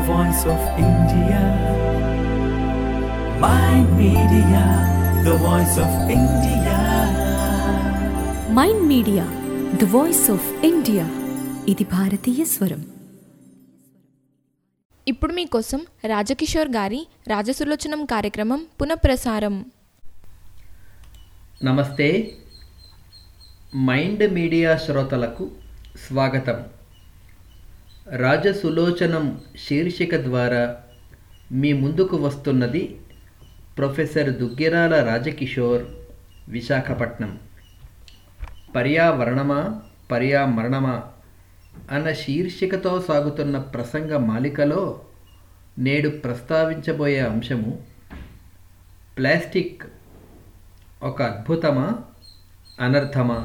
voice of India. Mind Media, the voice of India. Mind Media the voice of India ఇది భారతీయ స్వరం ఇప్పుడు మీకోసం రాజకిషోర్ గారి రాజసులోచనం కార్యక్రమం పునఃప్రసారం నమస్తే మైండ్ మీడియా శ్రోతలకు స్వాగతం రాజసులోచనం శీర్షిక ద్వారా మీ ముందుకు వస్తున్నది ప్రొఫెసర్ దుగ్గిరాల రాజకిషోర్ విశాఖపట్నం పర్యావరణమా పర్యామరణమా అన్న శీర్షికతో సాగుతున్న ప్రసంగ మాలికలో నేడు ప్రస్తావించబోయే అంశము ప్లాస్టిక్ ఒక అద్భుతమా అనర్థమా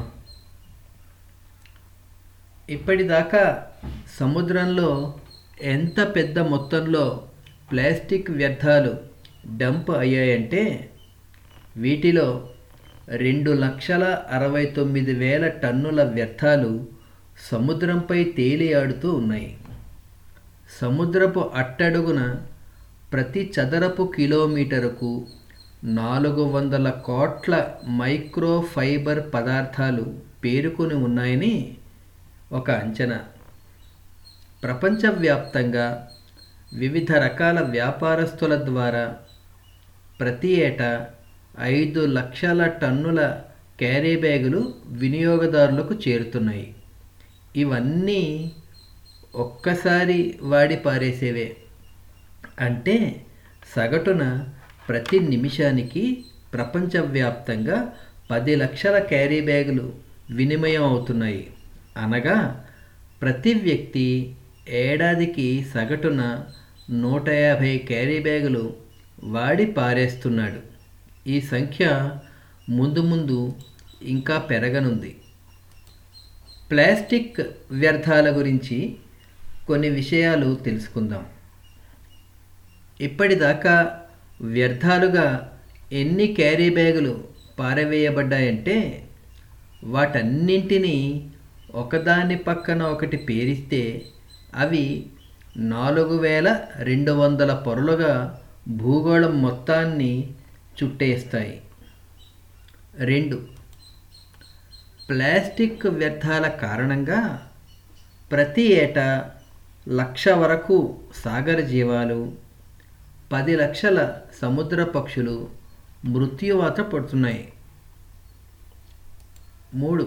ఇప్పటిదాకా సముద్రంలో ఎంత పెద్ద మొత్తంలో ప్లాస్టిక్ వ్యర్థాలు డంప్ అయ్యాయంటే వీటిలో రెండు లక్షల అరవై తొమ్మిది వేల టన్నుల వ్యర్థాలు సముద్రంపై తేలియాడుతూ ఉన్నాయి సముద్రపు అట్టడుగున ప్రతి చదరపు కిలోమీటరుకు నాలుగు వందల కోట్ల మైక్రో ఫైబర్ పదార్థాలు పేరుకొని ఉన్నాయని ఒక అంచనా ప్రపంచవ్యాప్తంగా వివిధ రకాల వ్యాపారస్తుల ద్వారా ప్రతి ఏటా ఐదు లక్షల టన్నుల క్యారీ బ్యాగులు వినియోగదారులకు చేరుతున్నాయి ఇవన్నీ ఒక్కసారి వాడి పారేసేవే అంటే సగటున ప్రతి నిమిషానికి ప్రపంచవ్యాప్తంగా పది లక్షల క్యారీ బ్యాగులు వినిమయం అవుతున్నాయి అనగా ప్రతి వ్యక్తి ఏడాదికి సగటున నూట యాభై క్యారీ బ్యాగులు వాడి పారేస్తున్నాడు ఈ సంఖ్య ముందు ముందు ఇంకా పెరగనుంది ప్లాస్టిక్ వ్యర్థాల గురించి కొన్ని విషయాలు తెలుసుకుందాం ఇప్పటిదాకా వ్యర్థాలుగా ఎన్ని క్యారీ బ్యాగులు పారవేయబడ్డాయంటే వాటన్నింటినీ ఒకదాని పక్కన ఒకటి పేరిస్తే అవి నాలుగు వేల రెండు వందల పొరలుగా భూగోళం మొత్తాన్ని చుట్టేస్తాయి రెండు ప్లాస్టిక్ వ్యర్థాల కారణంగా ప్రతి ఏటా లక్ష వరకు సాగర జీవాలు పది లక్షల సముద్ర పక్షులు మృత్యువాత పడుతున్నాయి మూడు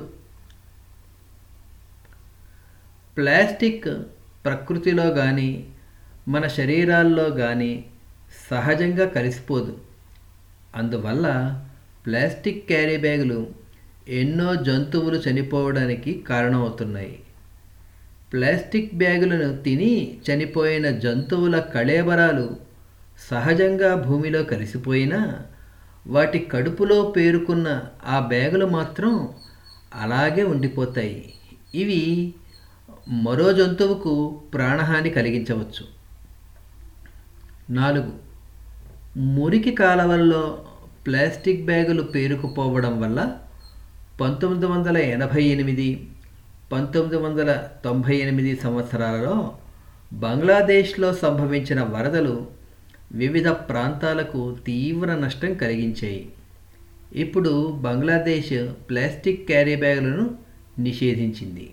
ప్లాస్టిక్ ప్రకృతిలో కానీ మన శరీరాల్లో కానీ సహజంగా కలిసిపోదు అందువల్ల ప్లాస్టిక్ క్యారీ బ్యాగులు ఎన్నో జంతువులు చనిపోవడానికి కారణమవుతున్నాయి ప్లాస్టిక్ బ్యాగులను తిని చనిపోయిన జంతువుల కళేబరాలు సహజంగా భూమిలో కలిసిపోయినా వాటి కడుపులో పేరుకున్న ఆ బ్యాగులు మాత్రం అలాగే ఉండిపోతాయి ఇవి మరో జంతువుకు ప్రాణహాని కలిగించవచ్చు నాలుగు మురికి కాలవల్లో ప్లాస్టిక్ బ్యాగులు పేరుకుపోవడం వల్ల పంతొమ్మిది వందల ఎనభై ఎనిమిది పంతొమ్మిది వందల తొంభై ఎనిమిది సంవత్సరాలలో బంగ్లాదేశ్లో సంభవించిన వరదలు వివిధ ప్రాంతాలకు తీవ్ర నష్టం కలిగించాయి ఇప్పుడు బంగ్లాదేశ్ ప్లాస్టిక్ క్యారీ బ్యాగులను నిషేధించింది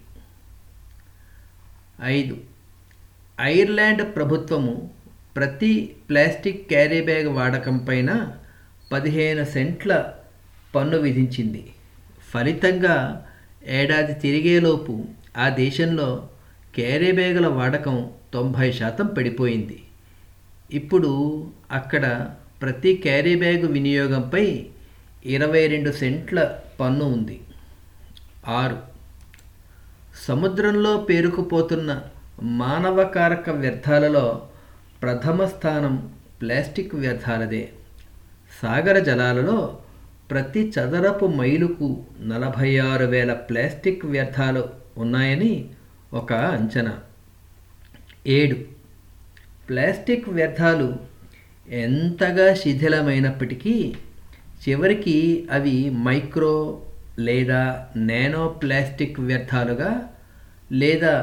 ఐదు ఐర్లాండ్ ప్రభుత్వము ప్రతి ప్లాస్టిక్ క్యారీ బ్యాగ్ వాడకం పైన పదిహేను సెంట్ల పన్ను విధించింది ఫలితంగా ఏడాది తిరిగేలోపు ఆ దేశంలో క్యారీ బ్యాగుల వాడకం తొంభై శాతం పడిపోయింది ఇప్పుడు అక్కడ ప్రతి క్యారీ బ్యాగు వినియోగంపై ఇరవై రెండు సెంట్ల పన్ను ఉంది ఆరు సముద్రంలో పేరుకుపోతున్న మానవకారక వ్యర్థాలలో ప్రథమ స్థానం ప్లాస్టిక్ వ్యర్థాలదే సాగర జలాలలో ప్రతి చదరపు మైలుకు నలభై ఆరు వేల ప్లాస్టిక్ వ్యర్థాలు ఉన్నాయని ఒక అంచనా ఏడు ప్లాస్టిక్ వ్యర్థాలు ఎంతగా శిథిలమైనప్పటికీ చివరికి అవి మైక్రో లేదా నానో ప్లాస్టిక్ వ్యర్థాలుగా లేదా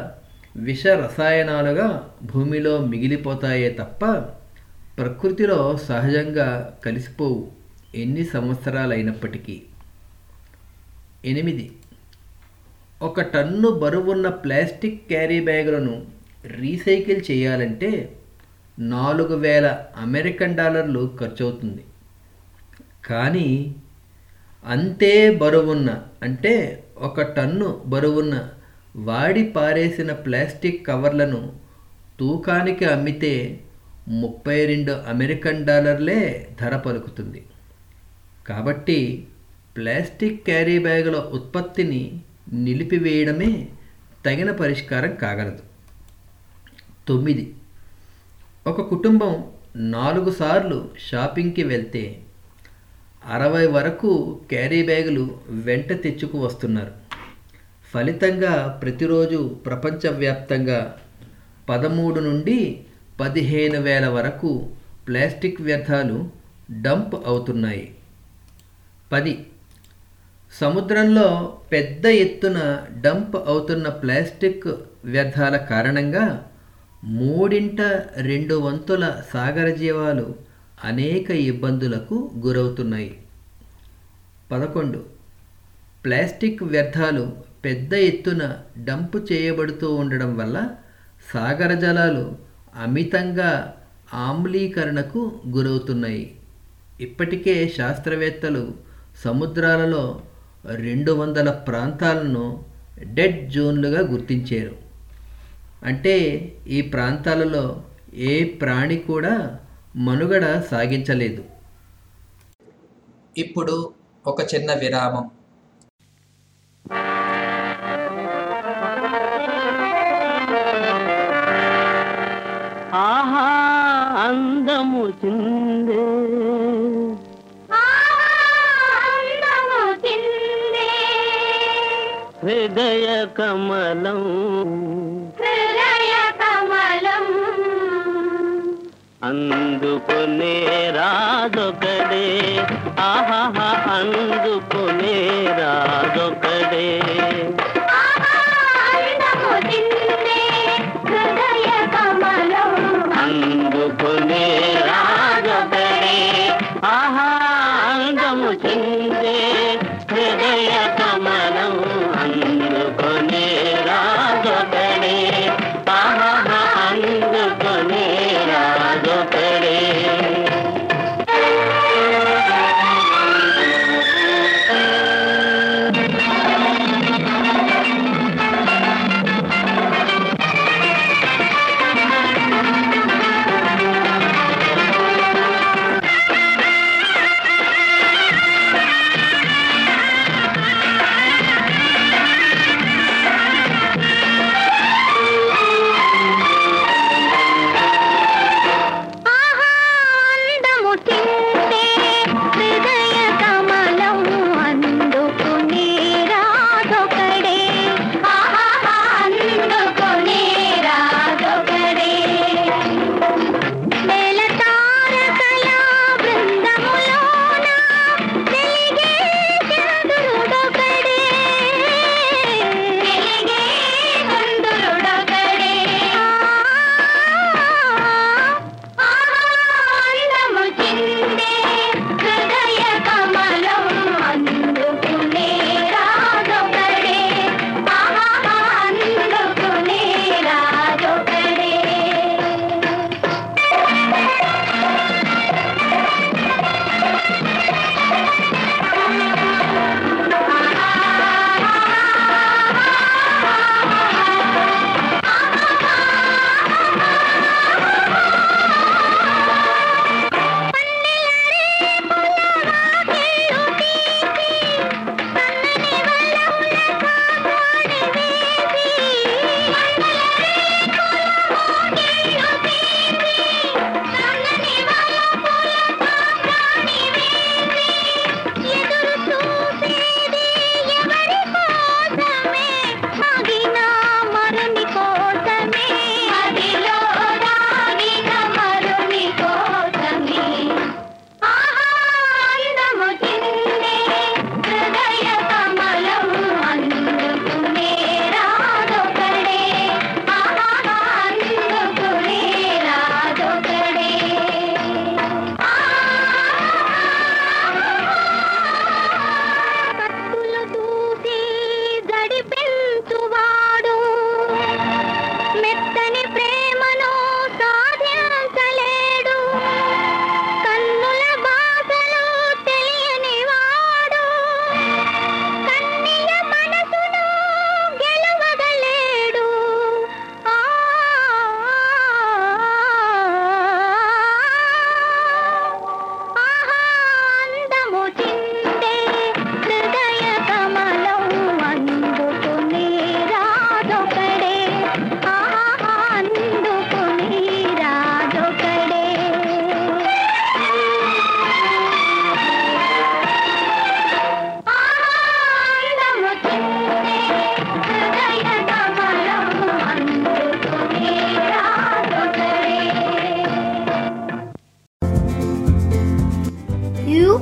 విష రసాయనాలుగా భూమిలో మిగిలిపోతాయే తప్ప ప్రకృతిలో సహజంగా కలిసిపోవు ఎన్ని సంవత్సరాలైనప్పటికీ ఎనిమిది ఒక టన్ను బరువున్న ప్లాస్టిక్ క్యారీ బ్యాగులను రీసైకిల్ చేయాలంటే నాలుగు వేల అమెరికన్ డాలర్లు ఖర్చవుతుంది కానీ అంతే బరువున్న అంటే ఒక టన్ను బరువున్న వాడి పారేసిన ప్లాస్టిక్ కవర్లను తూకానికి అమ్మితే ముప్పై రెండు అమెరికన్ డాలర్లే ధర పలుకుతుంది కాబట్టి ప్లాస్టిక్ క్యారీ బ్యాగుల ఉత్పత్తిని నిలిపివేయడమే తగిన పరిష్కారం కాగలదు తొమ్మిది ఒక కుటుంబం నాలుగు సార్లు షాపింగ్కి వెళ్తే అరవై వరకు క్యారీ బ్యాగులు వెంట తెచ్చుకు వస్తున్నారు ఫలితంగా ప్రతిరోజు ప్రపంచవ్యాప్తంగా పదమూడు నుండి పదిహేను వేల వరకు ప్లాస్టిక్ వ్యర్థాలు డంప్ అవుతున్నాయి పది సముద్రంలో పెద్ద ఎత్తున డంప్ అవుతున్న ప్లాస్టిక్ వ్యర్థాల కారణంగా మూడింట రెండు వంతుల సాగర జీవాలు అనేక ఇబ్బందులకు గురవుతున్నాయి పదకొండు ప్లాస్టిక్ వ్యర్థాలు పెద్ద ఎత్తున డంప్ చేయబడుతూ ఉండడం వల్ల సాగర జలాలు అమితంగా ఆమ్లీకరణకు గురవుతున్నాయి ఇప్పటికే శాస్త్రవేత్తలు సముద్రాలలో రెండు వందల ప్రాంతాలను డెడ్ జోన్లుగా గుర్తించారు అంటే ఈ ప్రాంతాలలో ఏ ప్రాణి కూడా మనుగడ సాగించలేదు ఇప్పుడు ఒక చిన్న విరామం ఆహా అందము చిందే హృదయ కమలం అందుకునే రాజొకడే ఆహా అందుకునే రాజొకడే అందుకునే రాజొకడే ఆహా అందము చిందే హృదయ కమలం అందుకునే రాజొకడే ఆహా అందుకునే రాజొకడే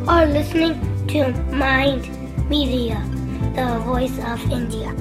are listening to Mind Media, the voice of India.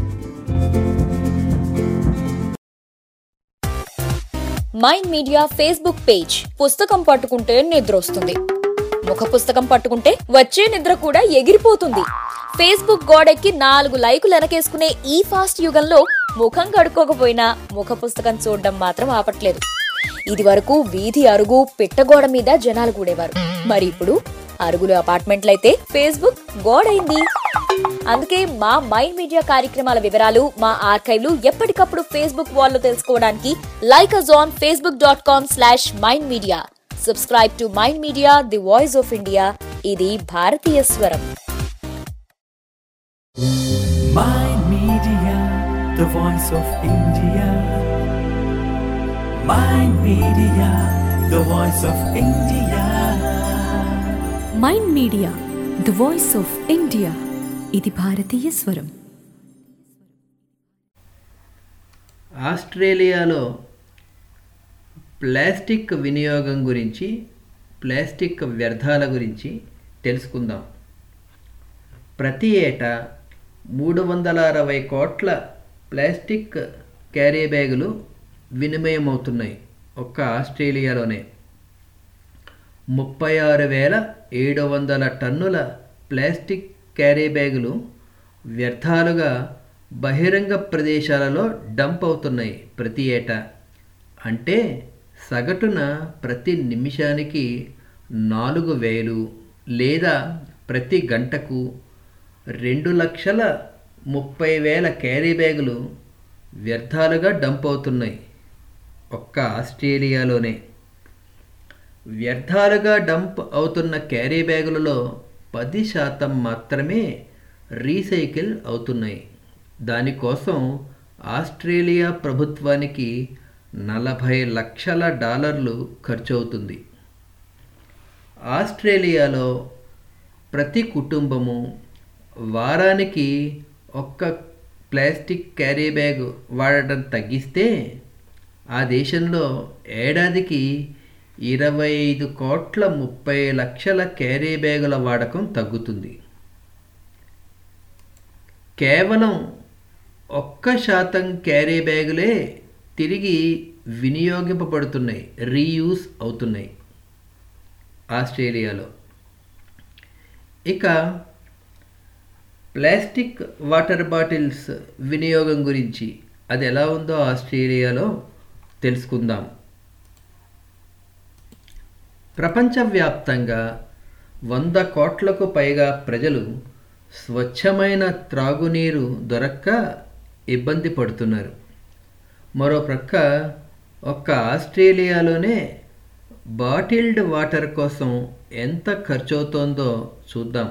Mind Media Facebook page పుస్తకం పట్టుకుంటే నిద్ర వస్తుంది ముఖ పుస్తకం పట్టుకుంటే వచ్చే నిద్ర కూడా ఎగిరిపోతుంది ఫేస్బుక్ గోడెక్కి నాలుగు లైకులు వెనకేసుకునే ఈ ఫాస్ట్ యుగంలో ముఖం కడుక్కోకపోయినా ముఖ పుస్తకం చూడడం మాత్రం ఆపట్లేదు ఇది వరకు వీధి అరుగు పిట్టగోడ మీద జనాలు కూడేవారు మరి ఇప్పుడు అరుగులు అపార్ట్మెంట్లయితే ఫేస్బుక్ గోడైంది అందుకే మా మైండ్ మీడియా కార్యక్రమాల వివరాలు మా ఆర్కైవ్లు ఎప్పటికప్పుడు ఫేస్బుక్ వాల్లో తెలుసుకోవడానికి like us on Facebook dot com slash Mind Media subscribe to Mind Media the voice of India ఇది భారతీయ స్వరం Mind Media, the voice of India. Mind Media, the voice of India. Mind Media the voice of India ఇది భారతీయ స్వరం ఆస్ట్రేలియాలో plastic వినియోగం గురించి plastic వ్యర్థాల గురించి తెలుసుకుందాం ప్రతి ఏటా మూడు వందల అరవై కోట్ల ప్లాస్టిక్ క్యారీ బ్యాగులు వినిమయమవుతున్నాయి ఒక్క ఆస్ట్రేలియాలోనే ముప్పై ఆరు వేల ఏడు వందల టన్నుల ప్లాస్టిక్ క్యారీ బ్యాగులు వ్యర్థాలుగా బహిరంగ ప్రదేశాలలో డంప్ అవుతున్నాయి ప్రతి ఏటా అంటే సగటున ప్రతి నిమిషానికి నాలుగు వేలు లేదా ప్రతి గంటకు రెండు లక్షల ముప్పై వేల క్యారీ బ్యాగులు వ్యర్థాలుగా డంప్ అవుతున్నాయి ఒక్క ఆస్ట్రేలియాలోనే వ్యర్థాలుగా డంప్ అవుతున్న క్యారీ బ్యాగులలో పది శాతం మాత్రమే రీసైకిల్ అవుతున్నాయి దానికోసం ఆస్ట్రేలియా ప్రభుత్వానికి నలభై లక్షల డాలర్లు ఖర్చు అవుతుంది ఆస్ట్రేలియాలో ప్రతి కుటుంబము వారానికి ఒక్క ప్లాస్టిక్ క్యారీ బ్యాగ్ వాడటం తగ్గిస్తే ఆ దేశంలో ఏడాదికి ఇరవై ఐదు కోట్ల ముప్పై లక్షల క్యారీ బ్యాగుల వాడకం తగ్గుతుంది కేవలం ఒక్క శాతం క్యారీ బ్యాగులే తిరిగి వినియోగింపబడుతున్నాయి రీయూస్ అవుతున్నాయి ఆస్ట్రేలియాలో ఇక ప్లాస్టిక్ వాటర్ బాటిల్స్ వినియోగం గురించి అది ఎలా ఉందో ఆస్ట్రేలియాలో తెలుసుకుందాం ప్రపంచవ్యాప్తంగా వంద కోట్లకు పైగా ప్రజలు స్వచ్ఛమైన త్రాగునీరు దొరక్క ఇబ్బంది పడుతున్నారు మరో ప్రక్క ఒక్క ఆస్ట్రేలియాలోనే బాటిల్డ్ వాటర్ కోసం ఎంత ఖర్చవుతోందో చూద్దాం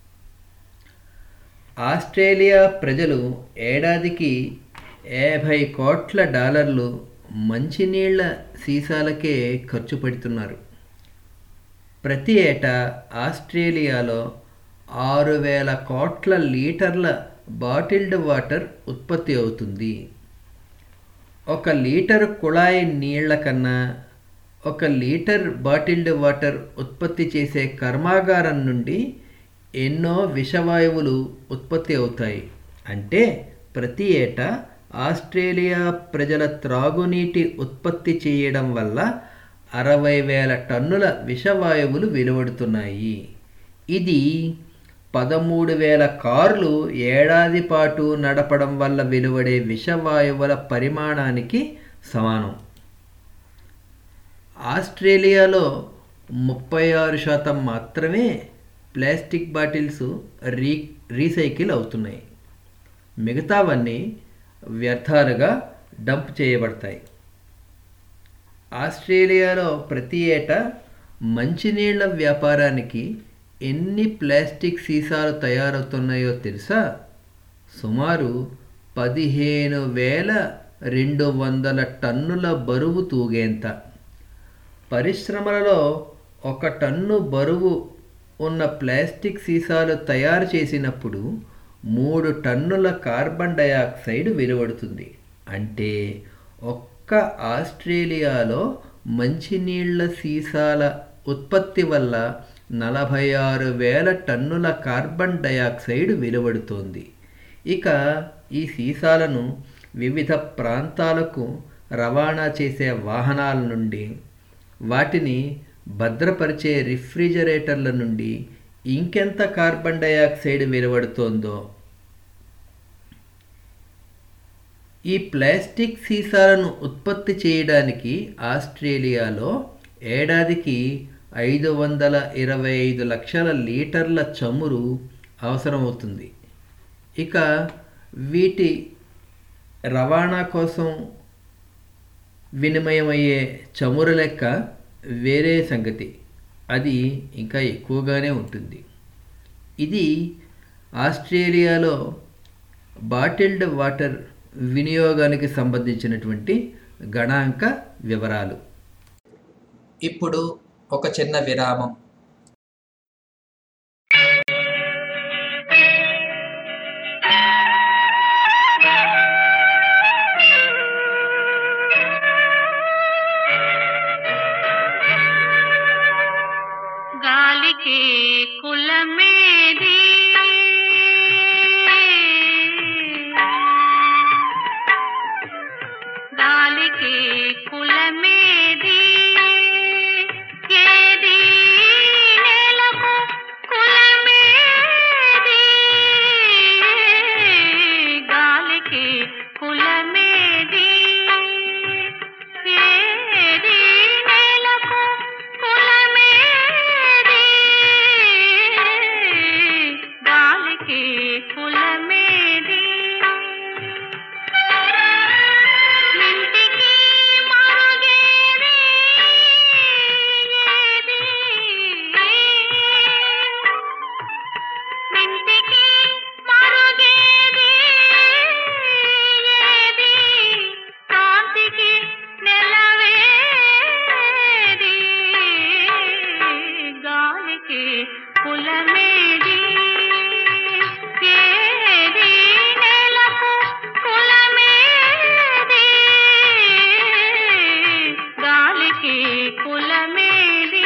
ఆస్ట్రేలియా ప్రజలు ఏడాదికి యాభై కోట్ల డాలర్లు మంచినీళ్ల సీసాలకే ఖర్చు పెడుతున్నారు ప్రతి ఏటా ఆస్ట్రేలియాలో ఆరు వేల కోట్ల లీటర్ల బాటిల్డ్ వాటర్ ఉత్పత్తి అవుతుంది ఒక లీటర్ కుళాయి నీళ్ల కన్నా ఒక లీటర్ బాటిల్డ్ వాటర్ ఉత్పత్తి చేసే కర్మాగారం నుండి ఎన్నో విషవాయువులు ఉత్పత్తి అవుతాయి అంటే ప్రతి ఏటా ఆస్ట్రేలియా ప్రజల త్రాగునీటి ఉత్పత్తి చేయడం వల్ల అరవై వేల టన్నుల విషవాయువులు వెలువడుతున్నాయి ఇది పదమూడు వేల కార్లు ఏడాది పాటు నడపడం వల్ల వెలువడే విషవాయువుల పరిమాణానికి సమానం ఆస్ట్రేలియాలో ముప్పై ఆరు శాతం మాత్రమే ప్లాస్టిక్ బాటిల్స్ రీ రీసైకిల్ అవుతున్నాయి మిగతావన్నీ వ్యర్థాలుగా డంప్ చేయబడతాయి ఆస్ట్రేలియాలో ప్రతి ఏటా మంచినీళ్ల వ్యాపారానికి ఎన్ని ప్లాస్టిక్ సీసాలు తయారవుతున్నాయో తెలుసా సుమారు పదిహేను వేల రెండు వందల టన్నుల బరువు తూగేంత పరిశ్రమలలో ఒక టన్ను బరువు ఉన్న ప్లాస్టిక్ సీసాలు తయారు చేసినప్పుడు మూడు టన్నుల కార్బన్ డయాక్సైడ్ వెలువడుతుంది అంటే ఒక్క ఆస్ట్రేలియాలో మంచినీళ్ల సీసాల ఉత్పత్తి వల్ల నలభై ఆరు వేల టన్నుల కార్బన్ డయాక్సైడ్ వెలువడుతోంది ఇక ఈ సీసాలను వివిధ ప్రాంతాలకు రవాణా చేసే వాహనాల నుండి వాటిని భద్రపరిచే రిఫ్రిజరేటర్ల నుండి ఇంకెంత కార్బన్ డయాక్సైడ్ వెలువడుతోందో ఈ ప్లాస్టిక్ సీసాలను ఉత్పత్తి చేయడానికి ఆస్ట్రేలియాలో ఏడాదికి ఐదు వందల ఇరవై ఐదు లక్షల లీటర్ల చమురు అవసరమవుతుంది ఇక వీటి రవాణా కోసం వినిమయమయ్యే చమురు లెక్క వేరే సంగతి అది ఇంకా ఎక్కువగానే ఉంటుంది ఇది ఆస్ట్రేలియాలో బాటిల్డ్ వాటర్ వినియోగానికి సంబంధించినటువంటి గణాంక వివరాలు ఇప్పుడు ఒక చిన్న విరామం గాలికి కులమేది గాలికి కులమేది ఏది నేలకు కులమేది గాలికి కులమేది ఏది నేలకు కులమేది గాలికి కులమేది ఇంటికి మరుగేది ఏది ఇంటికి మరుగేది ఏది కాంతికి నెలవేది గాలికి కులమేది ఏది నెలకు కులమేది గాలికి కులమేది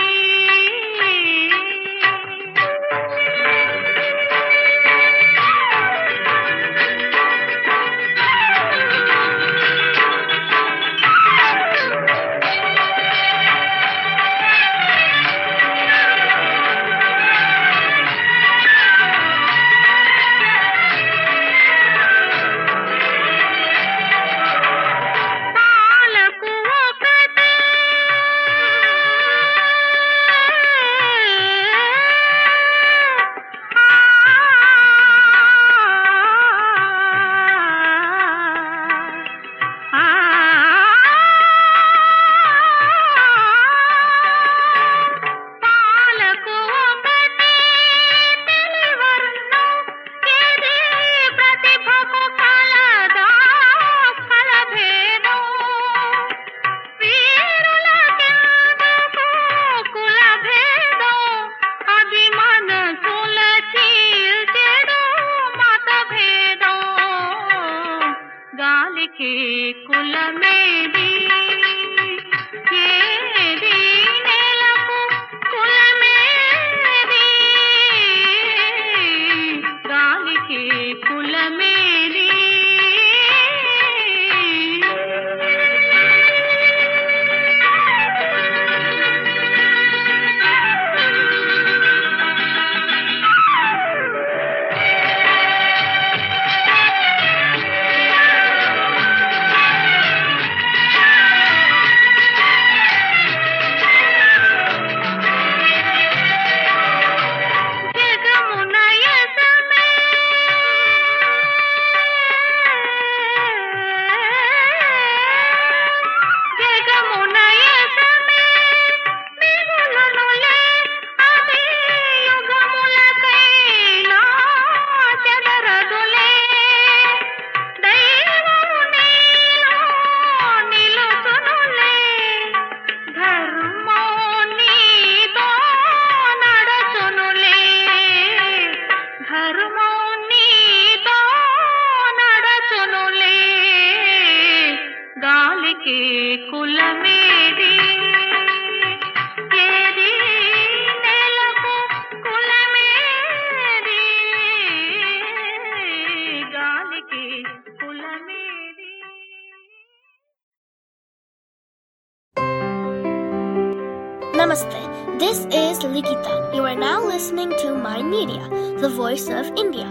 Namaste. This is Likita. You are now listening to My Media, the voice of India.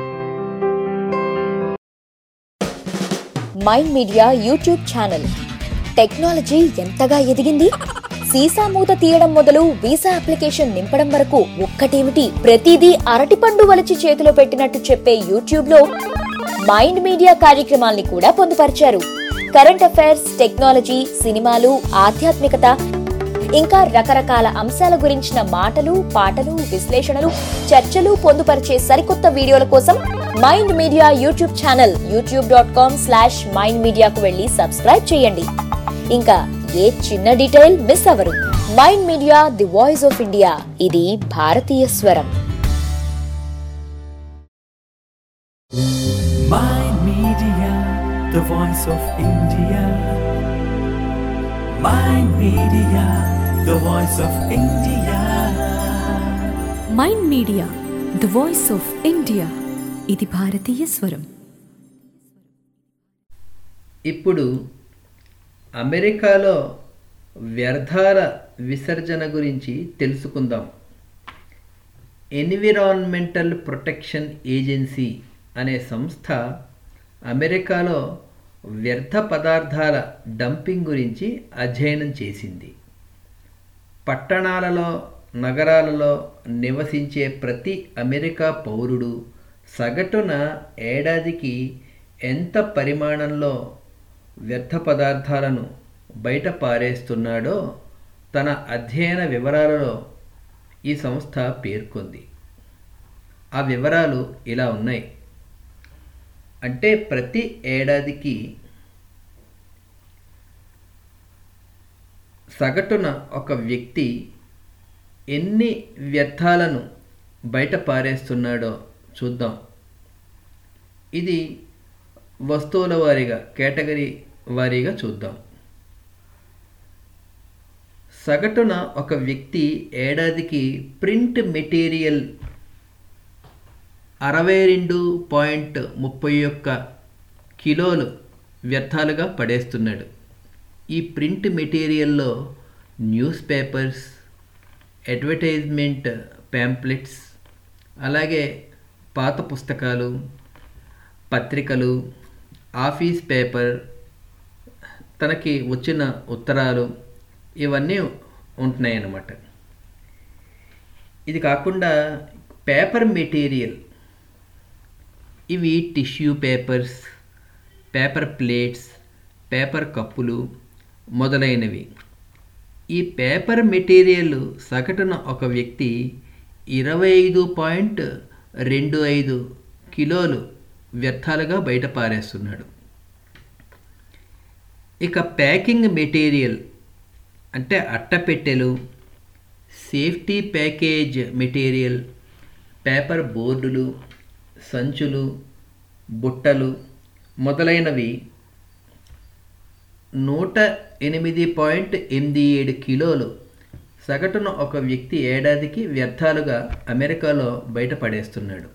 Mind Media YouTube channel technology ఎంతగా ఎదిగింది సీసా మూత తీయడం మొదలు వీసా అప్లికేషన్ నింపడం వరకు ఒక్కటేమిటి ప్రతిదీ అరటిపండు వలిచి చేతిలో పెట్టినట్టు చెప్పే యూట్యూబ్ లో మైండ్ మీడియా కార్యక్రమాల్ని కూడా పొందుపరిచారు కరెంట్ అఫైర్స్ టెక్నాలజీ సినిమాలు ఆధ్యాత్మికత ఇంకా రకరకాల అంశాల గురించిన మాటలు పాటలు విశ్లేషణలు చర్చలు పొందుపరిచే సరికొత్త వీడియోల కోసం Mind Media YouTube channel YouTube dot com slash Mind మీడియాకు వెళ్ళి సబ్స్క్రైబ్ చేయండి ఇంకా ఏ చిన్న డీటెయిల్ మిస్ అవ్వరు Mind Media the voice of India ఇది భారతీయ స్వరం Mind Media, the voice of India. Mind Media, the voice of India. Mind Media the voice of India ఇది భారతీయ స్వరం ఇప్పుడు అమెరికాలో వ్యర్థాల విసర్జన గురించి తెలుసుకుందాం ఎన్విరాన్మెంటల్ ప్రొటెక్షన్ ఏజెన్సీ అనే సంస్థ అమెరికాలో వ్యర్థ పదార్థాల డంపింగ్ గురించి అధ్యయనం చేసింది పట్టణాలలో నగరాలలో నివసించే ప్రతి అమెరికా పౌరుడు సగటున ఏడాదికి ఎంత పరిమాణంలో వ్యర్థ పదార్థాలను బయట పారేస్తున్నాడో తన అధ్యయన వివరాలలో ఈ సంస్థ పేర్కొంది ఆ వివరాలు ఇలా ఉన్నాయి అంటే ప్రతి ఏడాదికి సగటున ఒక వ్యక్తి ఎన్ని వ్యర్థాలను బయట పారేస్తున్నాడో చూద్దాం ఇది వస్తువుల వారీగా కేటగిరీ వారీగా చూద్దాం సగటున ఒక వ్యక్తి ఏడాదికి ప్రింట్ మెటీరియల్ అరవై రెండు పాయింట్ ముప్పై ఒక్క కిలోలు వ్యర్థాలుగా పడేస్తున్నాడు ఈ ప్రింట్ మెటీరియల్లో న్యూస్ పేపర్స్ అడ్వర్టైజ్మెంట్ ప్యాంప్లెట్స్ అలాగే పాత పుస్తకాలు పత్రికలు ఆఫీస్ పేపర్ తనకి వచ్చిన ఉత్తరాలు ఇవన్నీ ఉంటున్నాయి అన్నమాట ఇది కాకుండా పేపర్ మెటీరియల్ ఇవి tissue papers paper plates paper కప్పులు మొదలైనవి ఈ పేపర్ మెటీరియల్ సగటున ఒక వ్యక్తి ఇరవై ఐదు పాయింట్ రెండు ఐదు కిలోలు వ్యర్థాలుగా బయట పారేస్తున్నాడు ఇక ప్యాకింగ్ మెటీరియల్ అంటే అట్టపెట్టెలు సేఫ్టీ ప్యాకేజ్ మెటీరియల్ పేపర్ బోర్డులు సంచులు బుట్టలు మొదలైనవి నూట ఎనిమిది పాయింట్ ఎనిమిది ఏడు కిలోలు సగటున ఒక వ్యక్తి ఏడాదికి వ్యర్థాలుగా అమెరికాలో బయటపడేస్తున్నాడు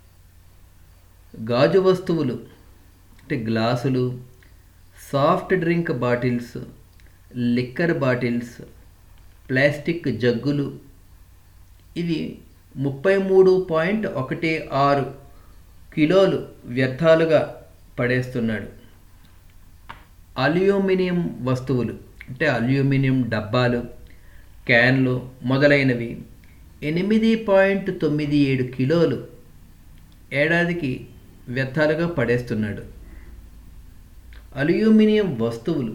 గాజు వస్తువులు అంటే గ్లాసులు soft drink bottles liquor bottles plastic జగ్గులు ఇవి ముప్పై మూడు పాయింట్ ఒకటి ఆరు కిలోలు వ్యర్థాలుగా పడేస్తున్నాడు అల్యూమినియం వస్తువులు అంటే అల్యూమినియం డబ్బాలు క్యాన్లు మొదలైనవి ఎనిమిది పాయింట్ తొమ్మిది ఏడు కిలోలు ఏడాదికి వ్యర్థాలుగా పడేస్తున్నాడు అల్యూమినియం వస్తువులు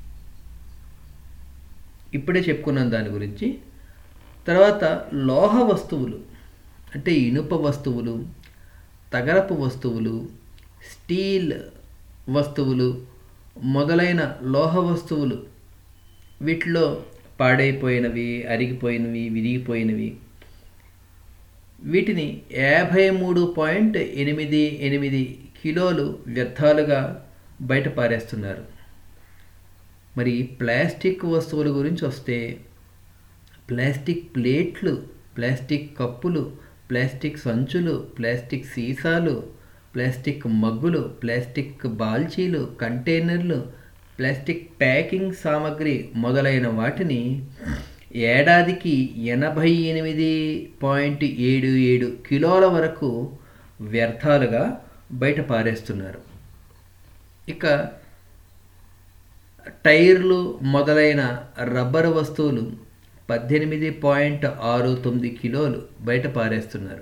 ఇప్పుడే చెప్పుకున్నాం దాని గురించి తర్వాత లోహ వస్తువులు అంటే ఇనుప వస్తువులు తగరపు వస్తువులు స్టీల్ వస్తువులు మొదలైన లోహ వస్తువులు వీటిలో పాడైపోయినవి అరిగిపోయినవి విరిగిపోయినవి వీటిని యాభై మూడు పాయింట్ ఎనిమిది ఎనిమిది కిలోలు వ్యర్థాలుగా బయట పారేస్తున్నారు మరి ప్లాస్టిక్ వస్తువుల గురించి వస్తే ప్లాస్టిక్ ప్లేట్లు ప్లాస్టిక్ కప్పులు ప్లాస్టిక్ సంచులు ప్లాస్టిక్ సీసాలు ప్లాస్టిక్ మగ్గులు ప్లాస్టిక్ బాల్చీలు కంటైనర్లు ప్లాస్టిక్ ప్యాకింగ్ సామాగ్రి మొదలైన వాటిని ఏడాదికి ఎనభై ఎనిమిది పాయింట్ ఏడు ఏడు కిలోల వరకు వ్యర్థాలుగా బయట పారేస్తున్నారు ఇక టైర్లు మొదలైన రబ్బరు వస్తువులు పద్దెనిమిది పాయింట్ ఆరు తొమ్మిది కిలోలు బయట పారేస్తున్నారు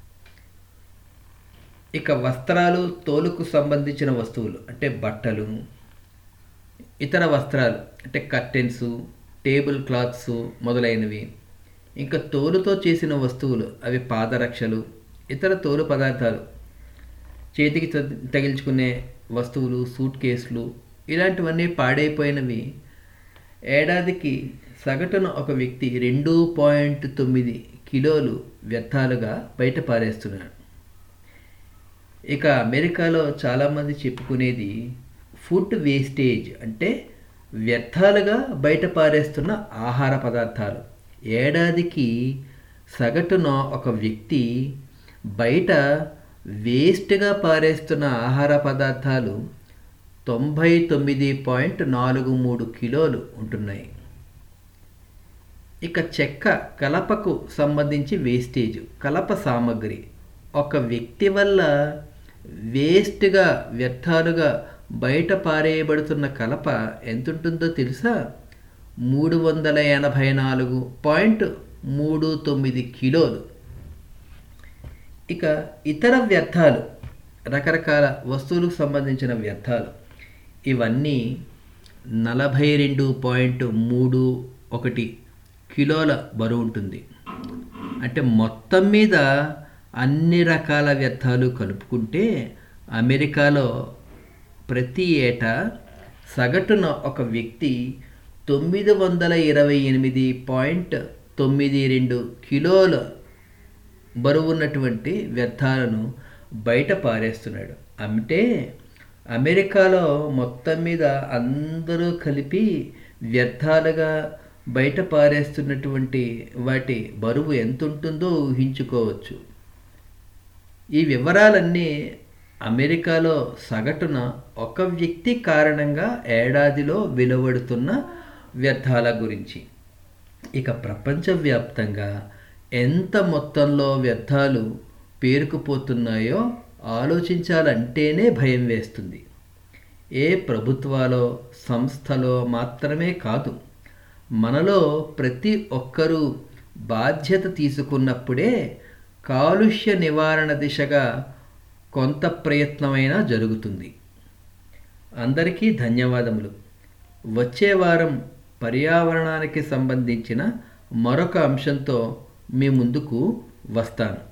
ఇక వస్త్రాలు తోలుకు సంబంధించిన వస్తువులు అంటే బట్టలు ఇతర వస్త్రాలు అంటే కర్టెన్స్ టేబుల్ క్లాత్స్ మొదలైనవి ఇంకా తోలుతో చేసిన వస్తువులు అవి పాదరక్షలు ఇతర తోలు పదార్థాలు చేతికి త- తగిల్చుకునే వస్తువులు సూట్ కేసులు ఇలాంటివన్నీ పాడైపోయినవి ఏడాదికి సగటున ఒక వ్యక్తి రెండు పాయింట్ తొమ్మిది కిలోలు వ్యర్థాలుగా బయట పారేస్తున్నాడు ఇక అమెరికాలో చాలామంది చెప్పుకునేది ఫుడ్ వేస్టేజ్ అంటే వ్యర్థాలుగా బయట పారేస్తున్న ఆహార పదార్థాలు ఏడాదికి సగటున ఒక వ్యక్తి బయట వేస్ట్గా పారేస్తున్న ఆహార పదార్థాలు తొంభై తొమ్మిది పాయింట్ నాలుగు మూడు కిలోలు ఉంటున్నాయి ఇక చెక్క కలపకు సంబంధించి వేస్టేజ్ కలప సామగ్రి ఒక వ్యక్తి వల్ల వేస్ట్గా వ్యర్థాలుగా బయట పారేయబడుతున్న కలప ఎంత ఉంటుందో తెలుసా మూడు వందల ఎనభై నాలుగు పాయింట్ మూడు తొమ్మిది కిలోలు ఇక ఇతర వ్యర్థాలు రకరకాల వస్తువులకు సంబంధించిన వ్యర్థాలు ఇవన్నీ నలభై రెండు పాయింట్ మూడు ఒకటి కిలోల బరువు ఉంటుంది అంటే మొత్తం మీద అన్ని రకాల వ్యర్థాలు కలుపుకుంటే అమెరికాలో ప్రతి ఏటా సగటున ఒక వ్యక్తి తొమ్మిది వందల ఇరవై ఎనిమిది పాయింట్ తొమ్మిది రెండు కిలోల బరువున్నటువంటి వ్యర్థాలను బయట పారేస్తున్నాడు అంటే అమెరికాలో మొత్తం మీద అందరూ కలిపి వ్యర్థాలుగా బయట పారేస్తున్నటువంటి వాటి బరువు ఎంత ఉంటుందో ఊహించుకోవచ్చు ఈ వివరాలన్నీ అమెరికాలో సగటున ఒక వ్యక్తి కారణంగా ఏడాదిలో వెలువడుతున్న వ్యర్థాల గురించి ఇక ప్రపంచవ్యాప్తంగా ఎంత మొత్తంలో వ్యర్థాలు పేరుకుపోతున్నాయో ఆలోచించాలంటేనే భయం వేస్తుంది ఏ ప్రభుత్వాలో సంస్థలో మాత్రమే కాదు మనలో ప్రతి ఒక్కరూ బాధ్యత తీసుకున్నప్పుడే కాలుష్య నివారణ దిశగా కొంత ప్రయత్నమైనా జరుగుతుంది అందరికీ ధన్యవాదములు వచ్చే వారం పర్యావరణానికి సంబంధించిన మరొక అంశంతో మీ ముందుకు వస్తాను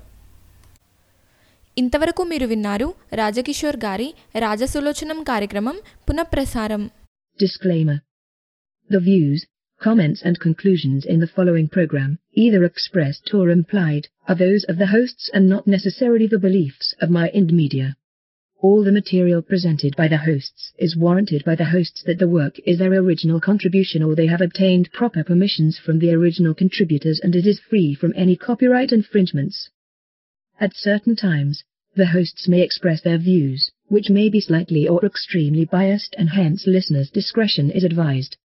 ఇంతవరకు మీరు విన్నారు రాజకిషోర్ గారి రాజసులోచనం కార్యక్రమం పునఃప్రసారం Disclaimer. The views, comments and conclusions in the following program, either expressed or implied, are those of the hosts and not necessarily the beliefs of My Ind Media. All the material presented by the hosts is warranted by the hosts that the work is their original contribution or they have obtained proper permissions from the original contributors and it is free from any copyright infringements. At certain times, the hosts may express their views, which may be slightly or extremely biased and hence listeners' discretion is advised.